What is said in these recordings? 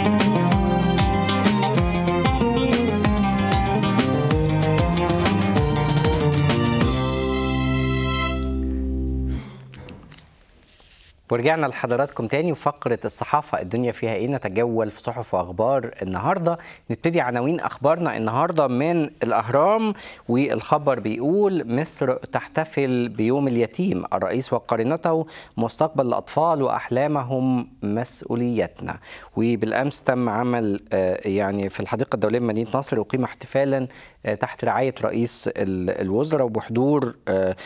ورجعنا لحضراتكم تاني وفقرة الصحافة الدنيا فيها ايه نتجول في صحف واخبار النهاردة نبتدي عناوين اخبارنا النهاردة من الاهرام والخبر بيقول مصر تحتفل بيوم اليتيم الرئيس وقارنته مستقبل الاطفال واحلامهم مسؤوليتنا وبالامس تم عمل يعني في الحديقة الدولية بمدينة نصر اقيم احتفالا تحت رعاية رئيس الوزراء وبحضور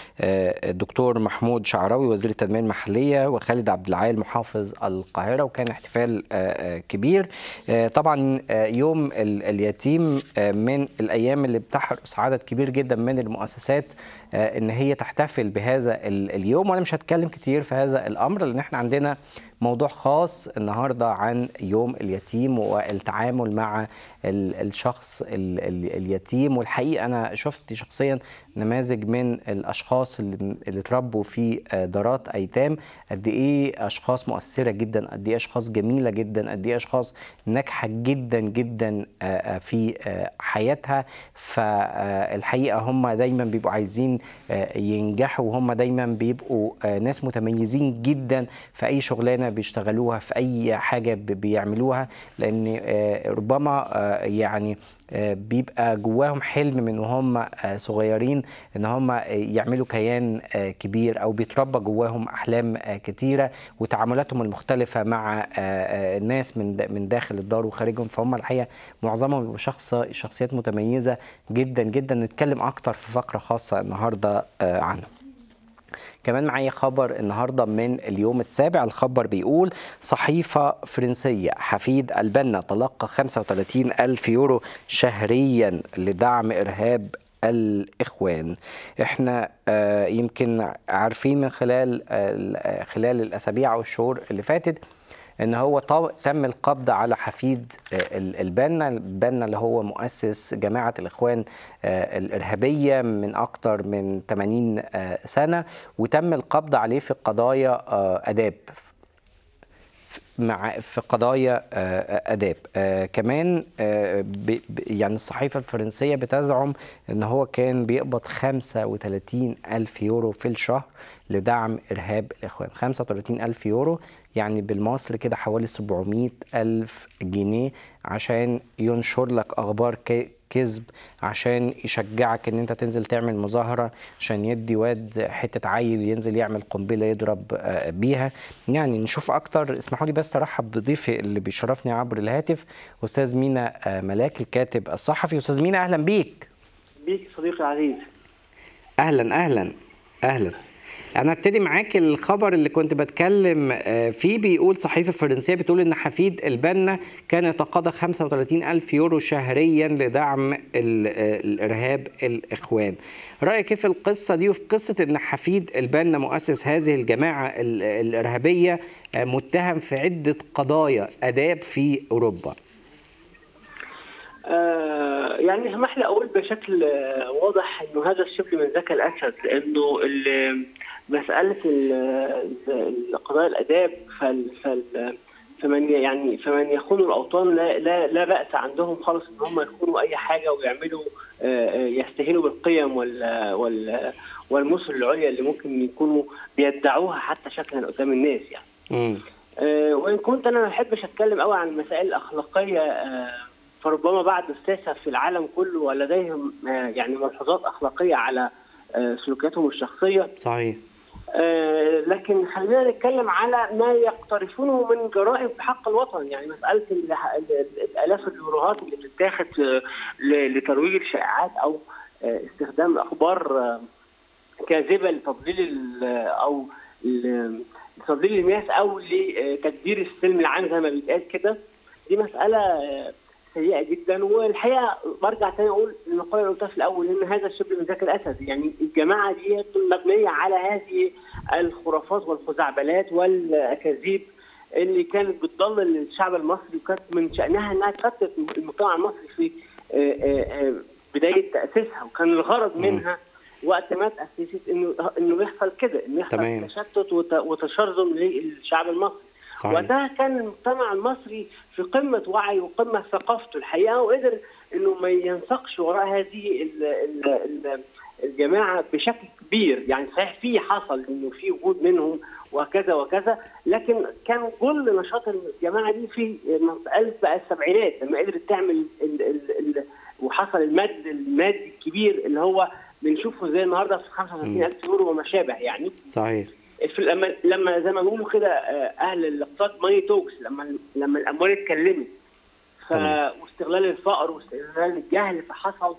الدكتور محمود شعراوي وزير التنمية المحلية وخالد عبد العال محافظ القاهرة وكان احتفال كبير طبعا يوم اليتيم من الأيام اللي بتحرص عدد كبير جدا من المؤسسات ان هي تحتفل بهذا اليوم وانا مش هتكلم كتير في هذا الامر لان احنا عندنا موضوع خاص النهارده عن يوم اليتيم والتعامل مع الشخص اليتيم والحقيقه انا شفت شخصيا نماذج من الاشخاص اللي, اللي اتربوا في دارات ايتام قد ايه اشخاص مؤثره جدا قد ايه اشخاص جميله جدا قد ايه اشخاص ناجحه جدا جدا في حياتها فالحقيقه هم دايما بيبقوا عايزين ينجحوا وهم دايما بيبقوا ناس متميزين جدا في اي شغلانه بيشتغلوها في اي حاجه بيعملوها لان ربما يعني بيبقى جواهم حلم من وهم صغيرين ان هم يعملوا كيان كبير او بيتربى جواهم احلام كتيره وتعاملاتهم المختلفه مع الناس من من داخل الدار وخارجهم فهم الحقيقه معظمهم بيبقوا شخص شخصيات متميزه جدا جدا نتكلم اكتر في فقره خاصه النهارده عنهم كمان معايا خبر النهارده من اليوم السابع الخبر بيقول صحيفة فرنسية حفيد البنا تلقى 35 ألف يورو شهريا لدعم إرهاب الإخوان احنا آه يمكن عارفين من خلال آه خلال الأسابيع أو الشهور اللي فاتت ان هو تم القبض على حفيد البنا البنا اللي هو مؤسس جماعه الاخوان الارهابيه من اكثر من 80 سنه وتم القبض عليه في قضايا اداب مع في قضايا اداب كمان يعني الصحيفه الفرنسيه بتزعم ان هو كان بيقبض 35 الف يورو في الشهر لدعم ارهاب الاخوان 35 الف يورو يعني بالمصري كده حوالي 700 ألف جنيه عشان ينشر لك أخبار كذب عشان يشجعك ان انت تنزل تعمل مظاهره عشان يدي واد حته عيل ينزل يعمل قنبله يضرب بيها يعني نشوف اكتر اسمحوا لي بس ارحب بضيفي اللي بيشرفني عبر الهاتف استاذ مينا ملاك الكاتب الصحفي استاذ مينا اهلا بيك بيك صديقي العزيز اهلا اهلا اهلا انا ابتدي معاك الخبر اللي كنت بتكلم فيه بيقول صحيفه فرنسيه بتقول ان حفيد البنا كان يتقاضى 35 الف يورو شهريا لدعم الارهاب الاخوان رايك كيف القصه دي وفي قصه ان حفيد البنا مؤسس هذه الجماعه الارهابيه متهم في عده قضايا اداب في اوروبا آه يعني اسمح لي اقول بشكل واضح انه هذا الشبل من ذكاء الاسد لانه مساله قضايا الاداب فال فال فمن يعني فمن يخون الاوطان لا لا لا باس عندهم خالص ان هم يخونوا اي حاجه ويعملوا يستهينوا بالقيم وال وال والمثل العليا اللي ممكن يكونوا بيدعوها حتى شكلا قدام الناس يعني. م. وان كنت انا ما بحبش اتكلم قوي عن المسائل الاخلاقيه فربما بعض الساسه في العالم كله ولديهم يعني ملحوظات اخلاقيه على سلوكياتهم الشخصيه. صحيح. آه لكن خلينا نتكلم على ما يقترفونه من جرائم في حق الوطن يعني مساله الالاف اليوروهات اللي بتتاخد لترويج الشائعات او استخدام اخبار كاذبه لتضليل او لتضليل الناس او لتدبير السلم العام زي ما بيتقال كده دي مساله سيئه جدا والحقيقه برجع تاني اقول المقوله اللي قلتها في الاول ان هذا الشبل من ذاك الاسد يعني الجماعه دي مبنيه على هذه الخرافات والخزعبلات والاكاذيب اللي كانت بتضلل الشعب المصري وكانت من شانها انها تفتت المجتمع المصري في بدايه تاسيسها وكان الغرض منها وقت ما تاسست انه انه يحصل كده انه يحصل تشتت وتشرذم للشعب المصري صحيح. وقتها كان المجتمع المصري في قمه وعي وقمه ثقافته الحقيقه وقدر انه ما ينسقش وراء هذه ال ال ال الجماعه بشكل كبير يعني صحيح في حصل انه في وجود منهم وكذا وكذا لكن كان كل نشاط الجماعه دي في مساله بقى السبعينات لما قدرت تعمل ال ال ال وحصل المد المادي الكبير اللي هو بنشوفه زي النهارده في 35000 يورو وما شابه يعني صحيح في لما لما زي ما بيقولوا كده اهل الاقتصاد ماني توكس لما لما الاموال اتكلمت ف واستغلال الفقر واستغلال الجهل فحصل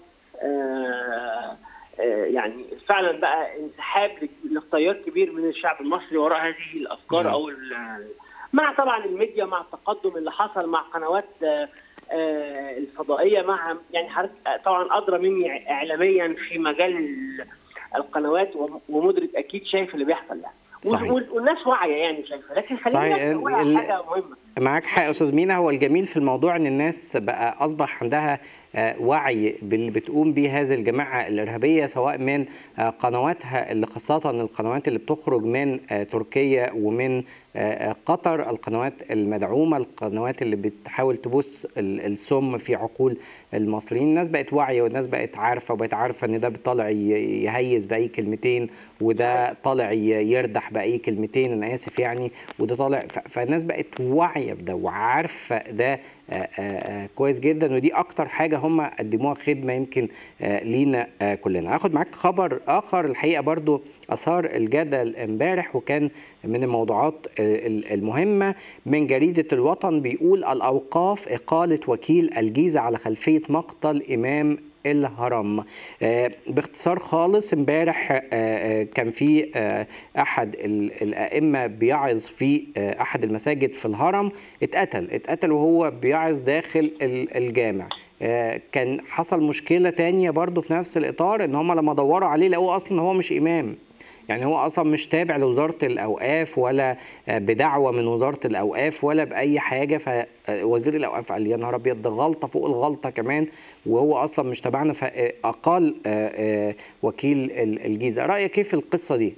آه آه يعني فعلا بقى انسحاب لتيار كبير من الشعب المصري وراء هذه الافكار م. او مع طبعا الميديا مع التقدم اللي حصل مع قنوات آه الفضائيه مع يعني حضرتك طبعا ادرى مني اعلاميا في مجال القنوات ومدرك اكيد شايف اللي بيحصل يعني صحيح. والناس واعيه يعني شايفه لكن خلينا نقول حاجه مهمه معاك حق يا استاذ مينا هو الجميل في الموضوع ان الناس بقى اصبح عندها وعي باللي بتقوم به هذه الجماعه الارهابيه سواء من قنواتها اللي خاصه القنوات اللي بتخرج من تركيا ومن قطر القنوات المدعومه القنوات اللي بتحاول تبث السم في عقول المصريين الناس بقت واعيه والناس بقت عارفه وبقت عارفه ان ده طالع يهيس باي كلمتين وده طالع يردح باي كلمتين انا اسف يعني وده طالع فالناس بقت واعيه بده وعارفه ده آآ آآ كويس جدا ودي اكتر حاجه هم قدموها خدمه يمكن لينا كلنا هاخد معاك خبر اخر الحقيقه برضو اثار الجدل امبارح وكان من الموضوعات المهمه من جريده الوطن بيقول الاوقاف اقاله وكيل الجيزه على خلفيه مقتل امام الهرم باختصار خالص امبارح كان في احد الائمه بيعظ في احد المساجد في الهرم اتقتل اتقتل وهو بيعظ داخل الجامع كان حصل مشكله تانية برضو في نفس الاطار ان هم لما دوروا عليه لقوه اصلا هو مش امام يعني هو اصلا مش تابع لوزاره الاوقاف ولا بدعوه من وزاره الاوقاف ولا باي حاجه فوزير الاوقاف قال يا نهار ابيض ده غلطه فوق الغلطه كمان وهو اصلا مش تبعنا فاقال وكيل الجيزه رايك كيف القصه دي؟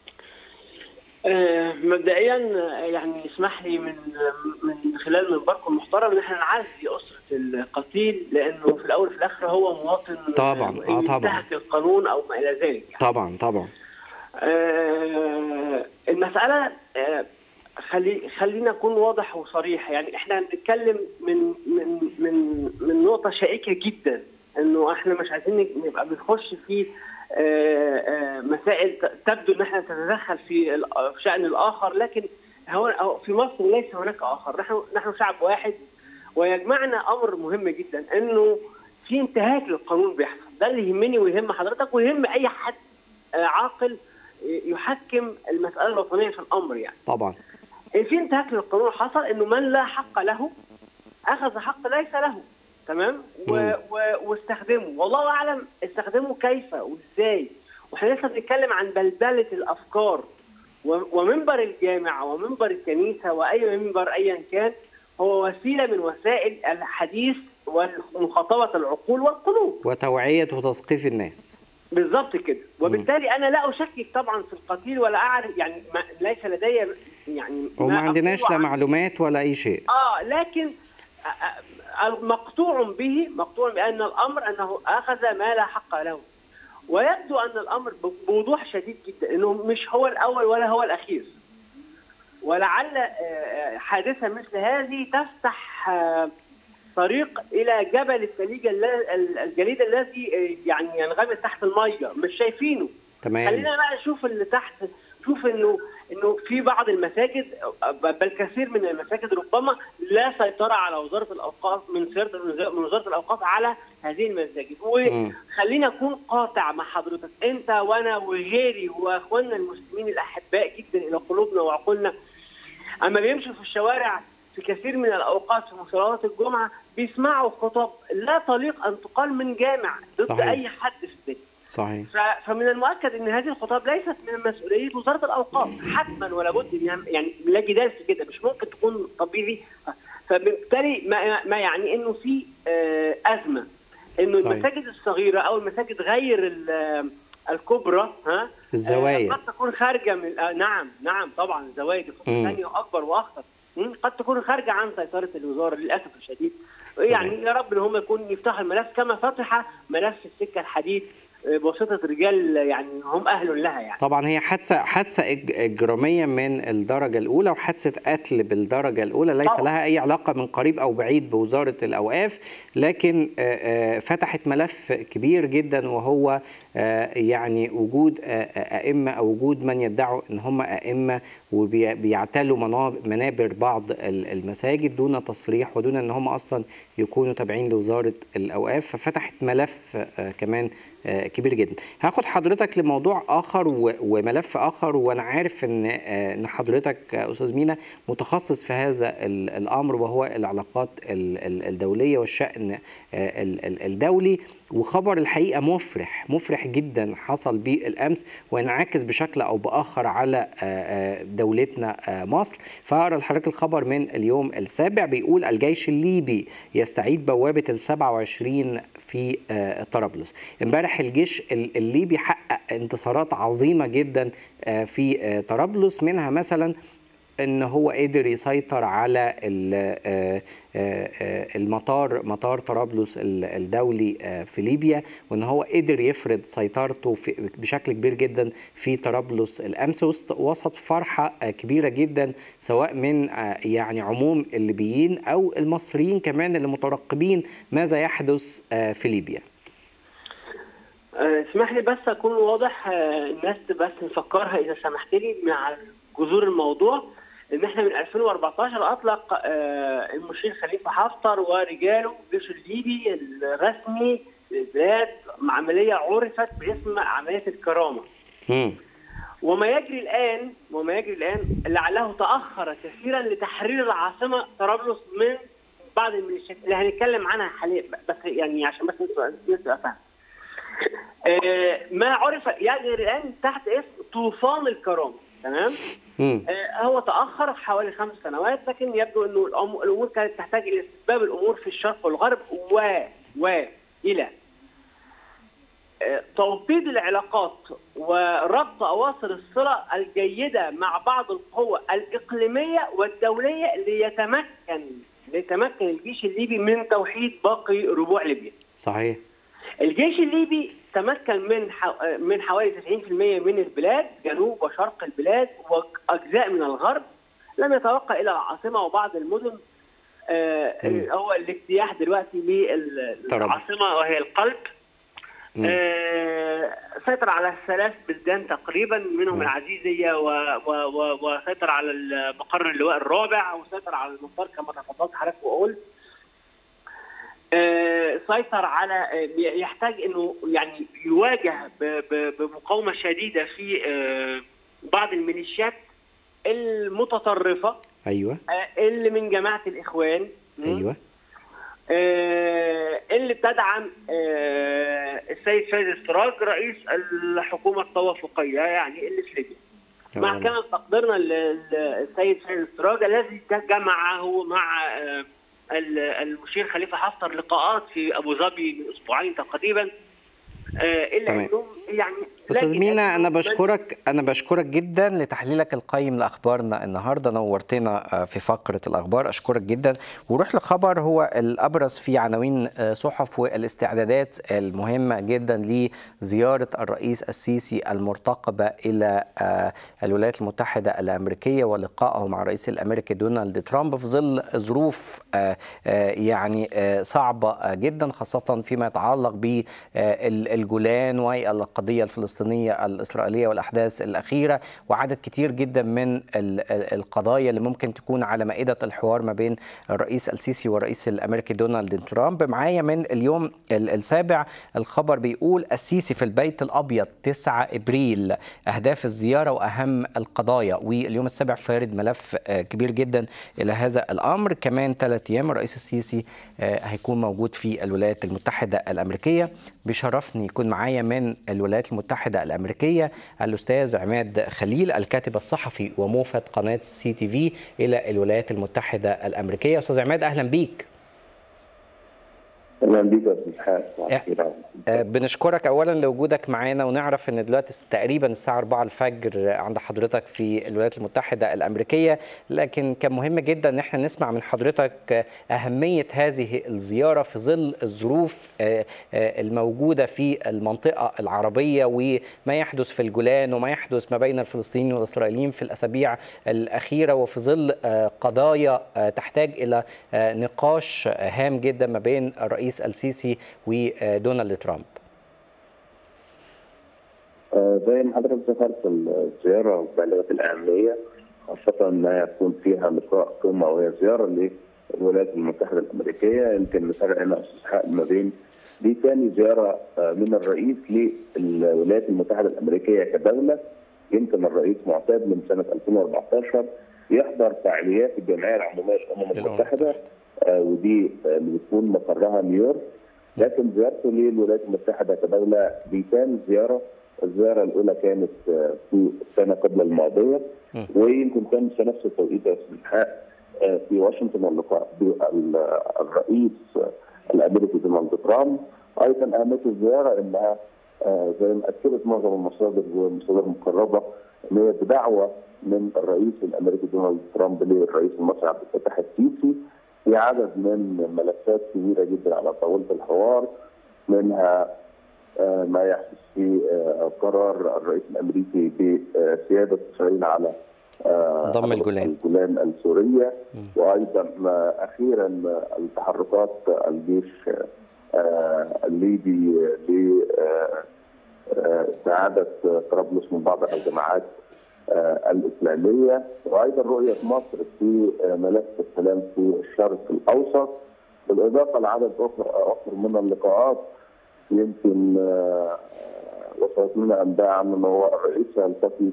مبدئيا يعني اسمح لي من من خلال منبركم المحترم ان احنا نعزي اسره القتيل لانه في الاول وفي الاخر هو مواطن طبعا اه طبعا القانون او ما الى ذلك يعني. طبعا طبعا آه المساله آه خلي خلينا نكون واضح وصريح يعني احنا بنتكلم من من من من نقطه شائكه جدا انه احنا مش عايزين نبقى بنخش في آه مسائل تبدو ان احنا نتدخل في شان الاخر لكن هو في مصر ليس هناك اخر نحن نحن شعب واحد ويجمعنا امر مهم جدا انه في انتهاك للقانون بيحصل ده اللي يهمني ويهم حضرتك ويهم اي حد عاقل يحكم المساله الوطنيه في الامر يعني طبعا في انتهاك للقانون حصل انه من لا حق له اخذ حق ليس له تمام و... و... واستخدمه والله اعلم استخدمه كيف وازاي واحنا لسه بنتكلم عن بلبله الافكار و... ومنبر الجامع ومنبر الكنيسه واي منبر ايا كان هو وسيله من وسائل الحديث ومخاطبه العقول والقلوب وتوعيه وتثقيف الناس بالظبط كده وبالتالي انا لا اشكك طبعا في القتيل ولا اعرف يعني ما ليس لدي يعني وما عندناش لا معلومات ولا اي شيء اه لكن مقطوع به مقطوع بان الامر انه اخذ ما لا حق له ويبدو ان الامر بوضوح شديد جدا انه مش هو الاول ولا هو الاخير ولعل حادثه مثل هذه تفتح طريق الى جبل الثليج الجليد الذي يعني ينغمس تحت الميه مش شايفينه تمام خلينا بقى نشوف اللي تحت شوف انه انه في بعض المساجد بل كثير من المساجد ربما لا سيطره على وزاره الاوقاف من من وزاره الاوقاف على هذه المساجد وخلينا اكون قاطع مع حضرتك انت وانا وغيري واخواننا المسلمين الاحباء جدا الى قلوبنا وعقولنا اما بيمشوا في الشوارع في كثير من الاوقات في صلوات الجمعه بيسمعوا خطب لا تليق ان تقال من جامع ضد صحيح. اي حد في الدنيا صحيح فمن المؤكد ان هذه الخطاب ليست من مسؤوليه وزاره الاوقاف حتما ولا بد يعني لا جدال في كده مش ممكن تكون طبيعي فبالتالي ما, ما يعني انه في ازمه انه صحيح. المساجد الصغيره او المساجد غير الكبرى ها الزوايا قد تكون خارجه من نعم نعم طبعا الزوايا دي خطوه ثانيه واكبر واخطر م? قد تكون خارجه عن سيطره الوزاره للاسف الشديد يعني يا رب ان هم يكون يفتحوا الملف كما فتح ملف السكه الحديد آه، بواسطه رجال يعني هم اهل لها يعني طبعا هي حادثه حادثه إج- اجراميه من الدرجه الاولى وحادثه قتل بالدرجه الاولى ليس طبعاً. لها اي علاقه من قريب او بعيد بوزاره الاوقاف لكن آه، آه، فتحت ملف كبير جدا وهو آه، يعني وجود آه، آه، ائمه او وجود من يدعوا ان هم ائمه وبيعتلوا مناب- منابر بعض ال- المساجد دون تصريح ودون ان هم اصلا يكونوا تابعين لوزاره الاوقاف ففتحت ملف آه، كمان آه، كبير جدا هاخد حضرتك لموضوع اخر و- وملف اخر وانا عارف ان آه، ان حضرتك آه، استاذ مينا متخصص في هذا ال- الامر وهو العلاقات ال- ال- الدوليه والشان آه، ال- ال- الدولي وخبر الحقيقه مفرح مفرح جدا حصل بالامس وينعكس بشكل او باخر على آه، آه، دولتنا آه، مصر فاقرا لحضرتك الخبر من اليوم السابع بيقول الجيش الليبي يستعيد بوابه ال 27 في آه، طرابلس امبارح الجيش ال- الليبي حقق انتصارات عظيمه جدا آه، في آه، طرابلس منها مثلا ان هو قدر يسيطر على ال- آه، آه، آه، المطار مطار طرابلس ال- الدولي آه، في ليبيا وان هو قدر يفرض سيطرته في بشكل كبير جدا في طرابلس الامس وسط- وسط فرحه آه، كبيره جدا سواء من آه، يعني عموم الليبيين او المصريين كمان اللي مترقبين ماذا يحدث آه، في ليبيا آه، اسمح لي بس اكون واضح آه، الناس بس نفكرها اذا سمحت لي مع جذور الموضوع ان احنا من 2014 اطلق آه، المشير خليفه حفتر ورجاله الجيش الليبي الرسمي للبلاد عمليه عرفت باسم عمليه الكرامه مم. وما يجري الان وما يجري الان لعله تاخر كثيرا لتحرير العاصمه طرابلس من بعض الميليشيات اللي هنتكلم عنها حاليا بس يعني عشان بس الناس تبقى فاهمه. آه، ما عرف يجري الان تحت اسم طوفان الكرامه تمام؟ مم. آه، هو تاخر حوالي خمس سنوات لكن يبدو انه الأم- الامور كانت تحتاج الى استتباب الامور في الشرق والغرب و و الى آه، توطيد العلاقات وربط اواصر الصله الجيده مع بعض القوى الاقليميه والدوليه ليتمكن ليتمكن الجيش الليبي من توحيد باقي ربوع ليبيا. صحيح الجيش الليبي تمكن من حو... من حوالي 90% من البلاد جنوب وشرق البلاد واجزاء من الغرب لم يتوقع الى العاصمه وبعض المدن آه مم. هو الاجتياح دلوقتي للعاصمه وهي القلب مم. آه سيطر على ثلاث بلدان تقريبا منهم مم. العزيزيه و... و... و... وسيطر على مقر اللواء الرابع وسيطر على المطار كما تفضلت حضرتك وقلت آه، سيطر على آه، يحتاج انه يعني يواجه ب- ب- بمقاومه شديده في آه، بعض الميليشيات المتطرفه ايوه آه، اللي من جماعه الاخوان م? ايوه آه، اللي بتدعم آه، السيد سيد السراج رئيس الحكومه التوافقيه يعني اللي في ليبيا مع تمام. كامل تقديرنا للسيد سيد السراج الذي جمعه مع آه، ال- المشير خليفه حفتر لقاءات في ابو ظبي من اسبوعين تقريبا آه، الا تمام. انهم يعني استاذ لكن مينا انا إنهم من- بشكرك انا بشكرك جدا لتحليلك القيم لاخبارنا النهارده نورتنا آه، في فقره الاخبار اشكرك جدا وروح لخبر هو الابرز في عناوين آه، صحف والاستعدادات المهمه جدا لزياره الرئيس السيسي المرتقبه الى آه، الولايات المتحده الامريكيه ولقائه مع الرئيس الامريكي دونالد ترامب في ظل ظروف آه، آه، يعني آه، صعبه آه، جدا خاصه فيما يتعلق بالجولان والقضيه الفلسطينيه الاسرائيليه والاحداث الاخيره وعدد كتير جدا من ال- ال- القضايا اللي ممكن تكون على مائده الحوار ما بين الرئيس السيسي والرئيس الامريكي دونالد ترامب معايا من اليوم ال- السابع الخبر بيقول السيسي في البيت الابيض 9 ابريل اهداف الزياره واهم القضايا واليوم السابع فارد ملف آه، كبير جدا الى هذا الامر كمان ثلاث ايام الرئيس السيسي آه، هيكون موجود في الولايات المتحده الامريكيه بيشرفني يكون معايا من الولايات المتحده الامريكيه الاستاذ عماد خليل الكاتب الصحفي وموفد قناه سي تي في الى الولايات المتحده الامريكيه استاذ عماد اهلا بيك اهلا بيك يا استاذ حاج آه، بنشكرك اولا لوجودك معانا ونعرف ان دلوقتي تقريبا الساعه 4 الفجر عند حضرتك في الولايات المتحده الامريكيه لكن كان مهم جدا ان احنا نسمع من حضرتك اهميه هذه الزياره في ظل الظروف آه، آه، الموجوده في المنطقه العربيه وما يحدث في الجولان وما يحدث ما بين الفلسطينيين والاسرائيليين في الاسابيع الاخيره وفي ظل آه، قضايا آه، تحتاج الى آه، نقاش هام جدا ما بين الرئيس السيسي ودونالد ترامب آه، زي ما حضرتك ذكرت الزياره بالغه الاهميه خاصه انها يكون فيها لقاء قمه وهي زياره للولايات المتحده الامريكيه يمكن نفرق هنا استاذ حق ما بين دي ثاني زياره آه، من الرئيس للولايات المتحده الامريكيه كدوله يمكن الرئيس معتاد من سنه 2014 يحضر فعاليات الجمعيه العموميه للامم للأمم المتحده آه، ودي آه، اللي بتكون مقرها نيويورك لكن زيارته للولايات المتحده كدوله دي ثاني زياره الزياره الاولى كانت آه، في السنه قبل الماضيه م. ويمكن كان في نفس التوقيت يا استاذ إسحاق، آه، في واشنطن اللقاء بالرئيس الامريكي دونالد ترامب ايضا اهميه الزياره انها آه، زي ما اكدت معظم المصادر والمصادر المقربه ان هي بدعوه من الرئيس الامريكي دونالد ترامب للرئيس المصري عبد الفتاح السيسي في عدد من ملفات كبيره جدا على طاوله الحوار منها آه، ما يحدث في آه، قرار الرئيس الامريكي بسياده اسرائيل على آه، ضم الجولان. الجولان السوريه وايضا آه، اخيرا آه، التحركات الجيش آه، الليبي ل آه، آه، استعاده طرابلس من بعض الجماعات آه، الاسلاميه وايضا رؤيه مصر في آه، ملف السلام في الشرق الاوسط بالاضافه لعدد اخر اخر من اللقاءات يمكن آه، وصلت لنا انباء عن ان هو الرئيس سيلتقي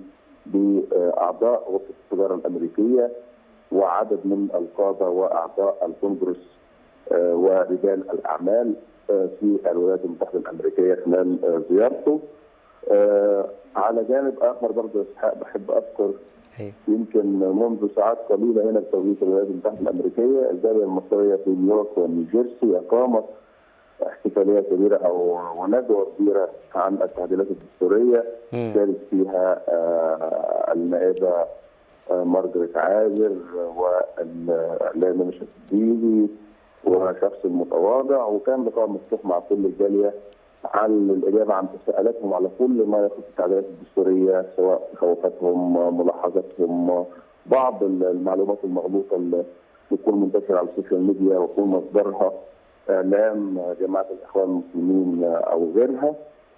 باعضاء غرفه التجاره الامريكيه وعدد من القاده واعضاء الكونجرس آه، ورجال الاعمال آه، في الولايات المتحده الامريكيه خلال آه، زيارته. آه، على جانب اخر برضه يا اسحاق بحب اذكر أيوة. يمكن منذ ساعات قليله هنا بتوقيت الولايات المتحده الامريكيه الجاليه المصريه في نيويورك ونيوجيرسي اقامت احتفاليه كبيره او وندوه كبيره عن التعديلات الدستوريه مم. شارك فيها آه، النائبه آه، مارجريت عازر والاعلامي نشأت الديلي وشخص المتواضع وكان لقاء مفتوح مع كل الجاليه عن الاجابه عن تساؤلاتهم على كل ما يخص التعديلات الدستوريه سواء خوفاتهم ملاحظاتهم بعض المعلومات المغلوطه اللي بتكون منتشره على السوشيال ميديا ويكون مصدرها اعلام جماعه الاخوان المسلمين او غيرها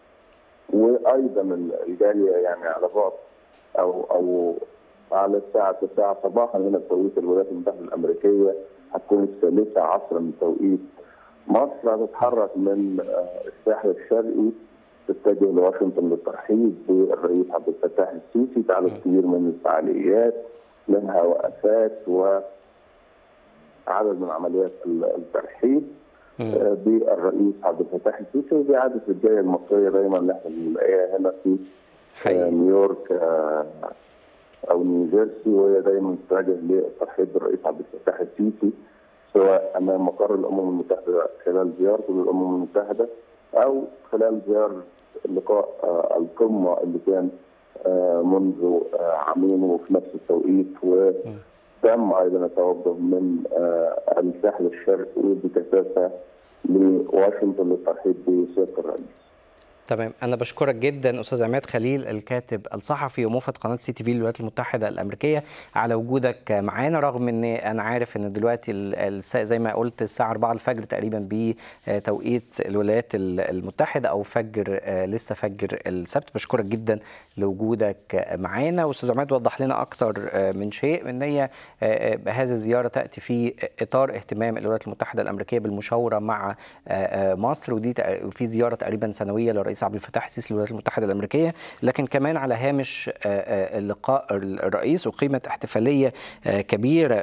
وايضا الجاليه يعني على بعد او او على الساعه 9 صباحا هنا بتوقيت الولايات المتحده الامريكيه هتكون الثالثه عصرا من توقيت مصر هتتحرك من آه، الساحل الشرقي تتجه لواشنطن للترحيب بالرئيس عبد الفتاح السيسي في عدد كبير من الفعاليات منها وقفات وعدد من عمليات الترحيب مم. آه، بالرئيس عبد الفتاح السيسي ودي عاده الجايه المصريه دايما اللي احنا بنلاقيها هنا في آه، حقيقي نيويورك آه، او نيوجيرسي وهي دايما تتجه للترحيب بالرئيس عبد الفتاح السيسي سواء امام مقر الامم المتحده خلال زيارته للامم المتحده او خلال زياره لقاء آه، القمه اللي كان آه، منذ آه، عامين وفي نفس التوقيت وتم ايضا التوجه من آه، الساحل الشرقي بكثافه لواشنطن للترحيب بسياده الرئيس. تمام انا بشكرك جدا استاذ عماد خليل الكاتب الصحفي وموفد قناه سي تي في الولايات المتحده الامريكيه على وجودك معانا رغم ان انا عارف ان دلوقتي ال- الس- زي ما قلت الساعه 4 الفجر تقريبا بتوقيت الولايات ال- المتحده او فجر آه، لسه فجر السبت بشكرك جدا لوجودك معانا واستاذ عماد وضح لنا اكتر آه، من شيء ان هي آه، آه، هذه الزياره تاتي في اطار اهتمام الولايات المتحده الامريكيه بالمشاوره مع آه، آه، مصر ودي تق- في زياره تقريبا سنويه للرئيس الرئيس عبد الفتاح السيسي للولايات المتحده الامريكيه لكن كمان على هامش اللقاء الرئيس اقيمت احتفاليه كبيره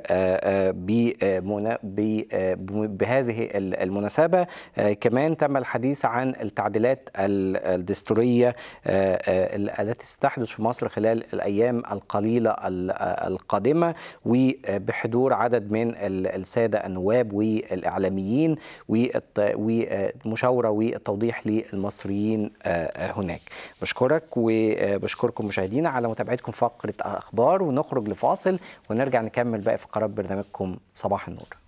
بهذه المناسبه كمان تم الحديث عن التعديلات الدستوريه التي ستحدث في مصر خلال الايام القليله القادمه وبحضور عدد من الساده النواب والاعلاميين ومشاوره والتوضيح للمصريين هناك بشكرك وبشكركم مشاهدينا على متابعتكم فقره اخبار ونخرج لفاصل ونرجع نكمل باقي فقرات برنامجكم صباح النور